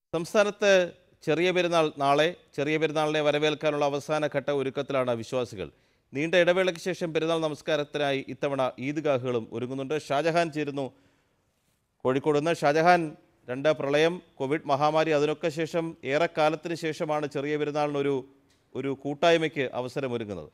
സംസ്ഥാനത്ത് ചെറിയ പെരുന്നാൾ നാളെ ചെറിയ പെരുന്നാളിനെ വരവേൽക്കാനുള്ള അവസാന ഘട്ട ഒരുക്കത്തിലാണ് വിശ്വാസികൾ നീണ്ട ഇടവേളയ്ക്ക് ശേഷം പെരുന്നാൾ നമസ്കാരത്തിനായി ഇത്തവണ ഈദ്ഗാഹുകളും ഒരുങ്ങുന്നുണ്ട് ഷാജഹാൻ ചേരുന്നു കോഴിക്കോട് നിന്ന് ഷാജഹാൻ രണ്ട് പ്രളയം കോവിഡ് മഹാമാരി അതിനൊക്കെ ശേഷം ഏറെക്കാലത്തിന് ശേഷമാണ് ചെറിയ പെരുന്നാളിനൊരു ഒരു കൂട്ടായ്മയ്ക്ക് അവസരമൊരുങ്ങുന്നത്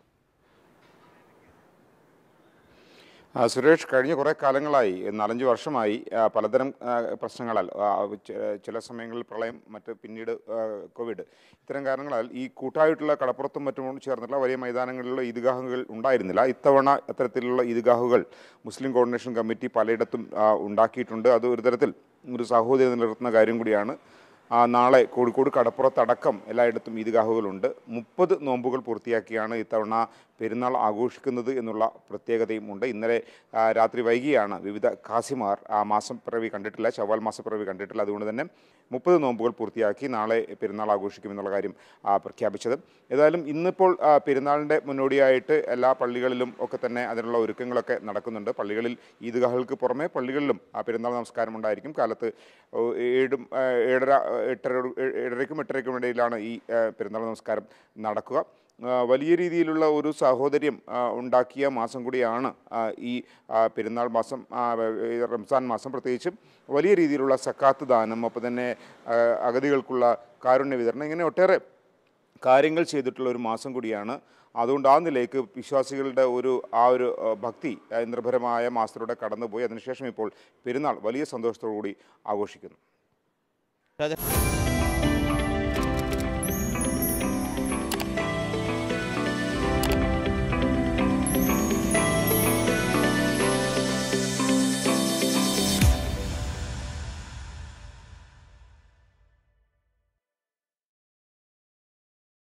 ആ, സുരേഷ് കഴിഞ്ഞ കുറേ കാലങ്ങളായി നാലഞ്ച് വർഷമായി ആ, പലതരം ആ, പ്രശ്നങ്ങളാൽ ആ, ചി- ചില സമയങ്ങളിൽ പ്രളയം മറ്റ് പിന്നീട് ആ, കോവിഡ് ഇത്തരം കാരണങ്ങളാൽ ഈ കൂട്ടായിട്ടുള്ള കടപ്പുറത്തും മറ്റും ചേർന്നുള്ള വലിയ മൈതാനങ്ങളിലുള്ള ഈദ്ഗാഹുകൾ ഉണ്ടായിരുന്നില്ല ഇത്തവണ അത്തരത്തിലുള്ള ഈദ്ഗാഹുകൾ മുസ്ലിം കോർഡിനേഷൻ കമ്മിറ്റി പലയിടത്തും ആ, ഉണ്ടാക്കിയിട്ടുണ്ട് അത് ഒരു തരത്തിൽ ഒരു സാഹോദര്യം നിലനിർത്തുന്ന കാര്യം കൂടിയാണ് ആ, നാളെ കോഴിക്കോട് കടപ്പുറത്തടക്കം എല്ലായിടത്തും ഈദ്ഗാഹുകളുണ്ട് മുപ്പത് നോമ്പുകൾ പൂർത്തിയാക്കിയാണ് ഇത്തവണ പെരുന്നാൾ ആഘോഷിക്കുന്നത് എന്നുള്ള പ്രത്യേകതയും ഉണ്ട് ഇന്നലെ ആ, രാത്രി വൈകിയാണ് വിവിധ ഖാസിമാർ ആ മാസം പിറവി കണ്ടിട്ടില്ല ചവ്വാൽ മാസപ്പിറവി കണ്ടിട്ടില്ല അതുകൊണ്ട് തന്നെ മുപ്പത് നോമ്പുകൾ പൂർത്തിയാക്കി നാളെ പെരുന്നാൾ ആഘോഷിക്കുമെന്നുള്ള കാര്യം ആ, പ്രഖ്യാപിച്ചത് ഏതായാലും ഇന്നിപ്പോൾ ആ, പെരുന്നാളിൻ്റെ മുന്നോടിയായിട്ട് എല്ലാ പള്ളികളിലും ഒക്കെ തന്നെ അതിനുള്ള ഒരുക്കങ്ങളൊക്കെ നടക്കുന്നുണ്ട് പള്ളികളിൽ ഈദ്ഗാഹുകൾക്ക് പുറമെ പള്ളികളിലും ആ പെരുന്നാൾ നമസ്കാരം ഉണ്ടായിരിക്കും കാലത്ത് ഓ, ഏഴും ആ, ഏഴര എട്ടര ഏഴരയ്ക്കും എട്ടരയ്ക്കും ഇടയിലാണ് ഈ ആ, പെരുന്നാൾ നമസ്കാരം നടക്കുക ആ, വലിയ രീതിയിലുള്ള ഒരു സാഹോദര്യം ആ, ഉണ്ടാക്കിയ മാസം കൂടിയാണ് ആ, ഈ ആ, പെരുന്നാൾ മാസം ആ, ഈ റംസാൻ മാസം പ്രത്യേകിച്ചും വലിയ രീതിയിലുള്ള സക്കാത്ത് ദാനം ഒപ്പം തന്നെ ആ, അഗതികൾക്കുള്ള കാരുണ്യ വിതരണം ഇങ്ങനെ ഒട്ടേറെ കാര്യങ്ങൾ ചെയ്തിട്ടുള്ള ഒരു മാസം കൂടിയാണ് അതുകൊണ്ട് ആ നിലയ്ക്ക് വിശ്വാസികളുടെ ഒരു ആ ഒരു ആ, ഭക്തി ആ, നിർഭരമായ മാസത്തിലൂടെ കടന്നുപോയി അതിനുശേഷം ഇപ്പോൾ പെരുന്നാൾ വലിയ സന്തോഷത്തോടു കൂടി ആഘോഷിക്കുന്നു ഷാജഹാൻ